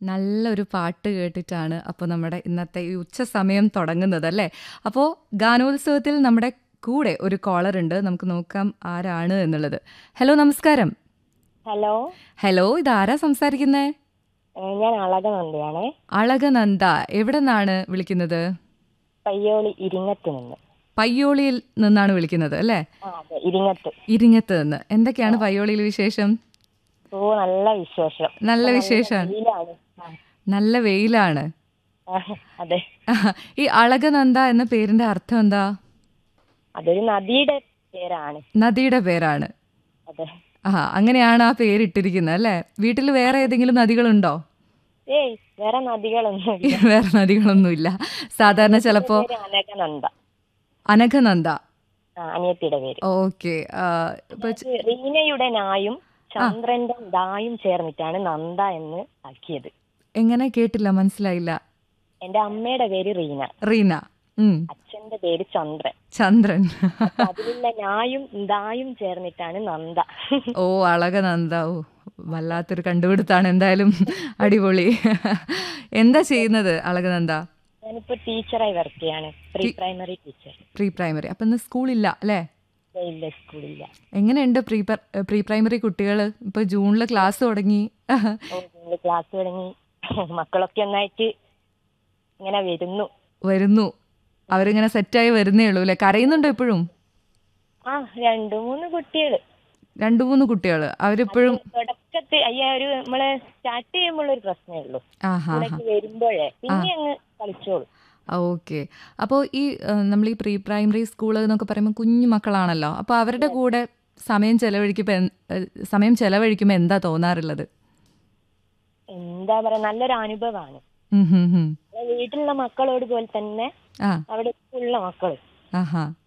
നല്ലൊരു പാട്ട് കേട്ടിട്ടാണ് അപ്പോൾ നമ്മുടെ ഇന്നത്തെ ഈ ഉച്ച സമയം തുടങ്ങുന്നത് അല്ലേ അപ്പോൾ ഗാനോത്സവത്തിൽ നമ്മുടെ കൂടെ ഒരു കോളർ ഉണ്ട് നമുക്ക് നോക്കാം ആരാണ് എന്നുള്ളത് ഹലോ നമസ്കാരം ഹലോ ഹലോ ഇതാരാ സംസാരിക്കുന്നേ ഏഹ് ഞാൻ അളകനന്ദയാണേ അളകനന്ദ എവിടെ നിന്നാണ് വിളിക്കുന്നത് പയ്യോളി ഇരിങ്ങത്ത് നിന്ന് പയ്യോളിയിൽ നിന്നാണ് വിളിക്കുന്നത് അല്ലേ ആ അതെ ഇരിങ്ങത്ത് ഇരിങ്ങത്ത് നിന്ന് എന്തൊക്കെയാണ് പയ്യോളിയിൽ വിശേഷം ഓ നല്ല വിശേഷം നല്ല വിശേഷമാണ് വെയിലാണ് ആ, നല്ല വെയിലാണ് ആ, അതെ ഈ അളകനന്ദ എന്ന പേരിന്റെ അർത്ഥം എന്താ അതൊരു നദിയുടെ പേരാണ് നദിയുടെ പേരാണ് അതെ ആ അങ്ങനെയാണ് ആ പേരിട്ടിരിക്കുന്നത് അല്ലേ വീട്ടിൽ വേറെ ഏതെങ്കിലും നദികളുണ്ടോ ഏയ് വേറെ നദികളൊന്നും ഇല്ല വേറെ നദികളൊന്നുമില്ല സാധാരണ ചിലപ്പോ പേര് അനകനന്ദ അനഘനന്ദ ആ അനിയത്തിയുടെ പേര് ഓക്കെ ഇപ്പൊ അത് റീനയുടെ നായും ചന്ദ്രന്റെ ദായും ചേർന്നിട്ടാണ് നന്ദ എന്ന് ആക്കിയത് എങ്ങനെ കേട്ടില്ല മനസ്സിലായില്ല എന്റെ അമ്മയുടെ പേര് റീന റീന ഉം അച്ഛന്റെ പേര് ചന്ദ്രൻ ചന്ദ്രൻ അപ്പൊ അതിലുള്ള നായും ദായും ചേർന്നിട്ടാണ് നന്ദ ഓ അളകനന്ദ ഓ വല്ലാത്തൊരു കണ്ടുപിടുത്താണ് എന്തായാലും അടിപൊളി എന്താ ചെയ്യുന്നത് അളകനന്ദ ഞാനിപ്പോ ടീച്ചറായി വർക്ക് ചെയ്യാണ് pre primary teacher pre primary അപ്പൊ ഇന്ന് സ്കൂളില്ല അല്ലേ ഇല്ല സ്കൂളില്ല എങ്ങനെയുണ്ട് പ്രീ പ്രീ പ്രൈമറി കുട്ടികൾ ഇപ്പൊ ജൂണിൽ ക്ലാസ് തുടങ്ങി ക്ലാസ് തുടങ്ങി മക്കളൊക്കെ ഒന്നായിട്ട് ഇങ്ങനെ വരുന്നു വരുന്നു അവരിങ്ങനെ സെറ്റായി വരുന്നേ ഉള്ളൂ അല്ലെ കരയുന്നുണ്ടോ ഇപ്പോഴും ആ രണ്ടു മൂന്ന് കുട്ടികൾ രണ്ടു മൂന്ന് കുട്ടികൾ അവരിപ്പോഴും തുടക്കത്തിൽ അയ്യ ഒരു നമ്മള് സ്റ്റാർട്ട് ചെയ്യുമ്പോൾ ഒരു പ്രശ്നമേ ഉള്ളൂ ആഹാ ഇവിടേക്ക് വരുമ്പോഴേ പിന്നെ അങ്ങ് കളിച്ചോളൂ ഓക്കെ അപ്പോൾ ഈ നമ്മൾ ഈ പ്രീ പ്രൈമറി സ്കൂൾ എന്നൊക്കെ പറയുമ്പോൾ കുഞ്ഞു മക്കളാണല്ലോ അപ്പോൾ അവരുടെ കൂടെ സമയം ചെലവഴിക്കുമ്പോൾ എൻ- ഏഹ് സമയം ചെലവഴിക്കുമ്പോൾ എന്താ തോന്നാറുള്ളത് എന്താ പറയാ നല്ലൊരു അനുഭവമാണ് ഉം ഹും ഹും. നമ്മളെ വീട്ടിലുള്ള മക്കളോട് പോലെ തന്നെ ആ അവിടെ ഉള്ള മക്കള് ആഹാ